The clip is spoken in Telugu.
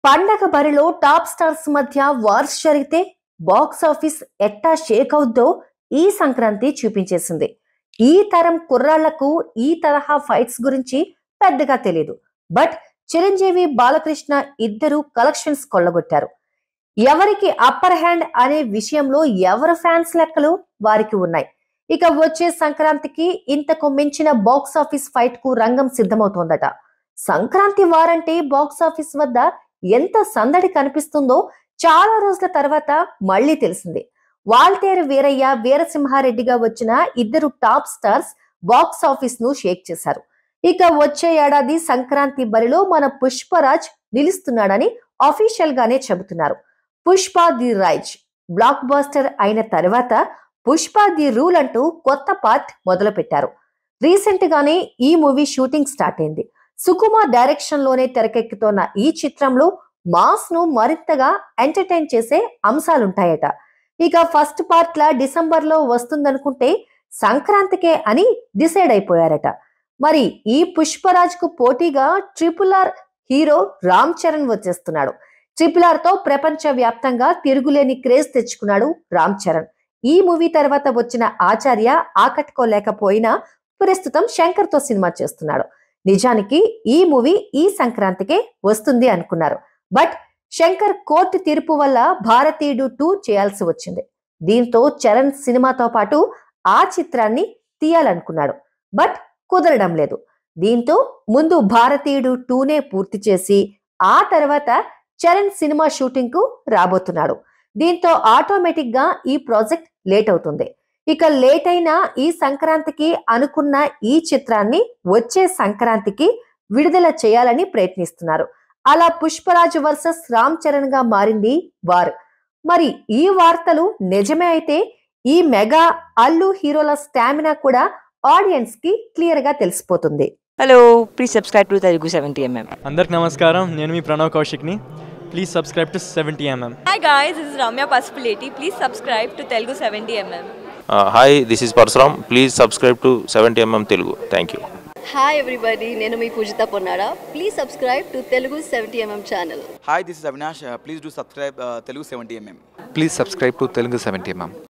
పండగ బరిలో టాప్ స్టార్స్ మధ్య వార్స్ జరిగితే బాక్స్ ఆఫీస్ ఎట్టా షేక్ అవుద్దో ఈ సంక్రాంతి చూపించేసింది ఈ తరం కుర్రాళ్లకు ఈ తరహా ఫైట్స్ గురించి పెద్దగా తెలియదు బట్ చిరంజీవి బాలకృష్ణ ఇద్దరు కలెక్షన్స్ కొల్లగొట్టారు ఎవరికి అప్పర్ హ్యాండ్ అనే విషయంలో ఎవరి ఫ్యాన్స్ లెక్కలు వారికి ఉన్నాయి ఇక వచ్చే సంక్రాంతికి ఇంతకు మించిన బాక్స్ ఆఫీస్ ఫైట్ కు రంగం సిద్ధమవుతోందట సంక్రాంతి వారంటే బాక్స్ ఆఫీస్ వద్ద ఎంత సందడి కనిపిస్తుందో చాలా రోజుల తర్వాత మళ్ళీ తెలిసింది వాల్తేరు వీరయ్య వీరసింహారెడ్డిగా వచ్చిన ఇద్దరు టాప్ స్టార్స్ బాక్స్ ఆఫీస్ ను షేక్ చేశారు ఇక వచ్చే ఏడాది సంక్రాంతి బరిలో మన పుష్పరాజ్ నిలుస్తున్నాడని అఫీషియల్ గానే చెబుతున్నారు Pushpa the rise blockbuster అయిన తర్వాత పుష్ప ది రూల్ అంటూ కొత్త పార్ట్ మొదలు పెట్టారు రీసెంట్ గానే ఈ మూవీ షూటింగ్ స్టార్ట్ అయింది సుకుమార్ డైరెక్షన్ లోనే తెరకెక్కుతోన్న ఈ చిత్రంలో మాస్ ను మరింతగా ఎంటర్టైన్ చేసే అంశాలుంటాయట ఇక ఫస్ట్ పార్ట్ లా డిసెంబర్ లో వస్తుందనుకుంటే సంక్రాంతికే అని డిసైడ్ అయిపోయారట మరి ఈ పుష్పరాజ్ కు పోటీగా triple R hero Ram Charan వచ్చేస్తున్నాడు ట్రిపుల్ ఆర్ తో ప్రపంచ వ్యాప్తంగా తిరుగులేని క్రేజ్ తెచ్చుకున్నాడు రామ్ చరణ్ ఈ మూవీ తర్వాత వచ్చిన ఆచార్య ఆకట్టుకోలేకపోయినా ప్రస్తుతం శంకర్ తో సినిమా చేస్తున్నాడు నిజానికి ఈ మూవీ ఈ సంక్రాంతికే వస్తుంది అనుకున్నారు బట్ శంకర్ కోర్టు తీర్పు వల్ల భారతీయుడు టూ చేయాల్సి వచ్చింది దీంతో చరణ్ సినిమాతో పాటు ఆ చిత్రాన్ని తీయాలనుకున్నాడు బట్ కుదరడం లేదు దీంతో ముందు భారతీయుడు టూనే పూర్తి చేసి ఆ తర్వాత చరణ్ సినిమా షూటింగ్ కు రాబోతున్నాడు దీంతో ఆటోమేటిక్ గా ఈ ప్రాజెక్ట్ లేట్ అవుతుంది ఇక లేట్ అయిన ఈ సంక్రాంతికి అనుకున్న ఈ చిత్రాన్ని వచ్చే సంక్రాంతికి విడుదల చేయాలని ప్రయత్నిస్తున్నారు అలా పుష్పరాజు వర్సెస్ రామ్ చరణ్ గా మారింది వార్ మరి ఈ వార్తలు నిజమే అయితే ఈ మెగా అల్లు హీరోల స్టామినా కూడా ఆడియన్స్ కి క్లియర్ గా తెలిసిపోతుంది hello please subscribe to Telugu seventy MM అందరికి నమస్కారం నేను మీ ప్రణవ్ కౌశిక్ని please subscribe to seventy MM Hi guys, this is Ramya Pasupuleti. Please subscribe to Telugu 70mm. Hi this is Parashuram please subscribe to seventy MM Telugu thank you hi everybody నేను మీ Pujitha Ponnara please subscribe to Telugu seventy MM channel Hi, this is Avinash. Uh, please do subscribe uh, Telugu 70mm. Please subscribe to Telugu 70 mm.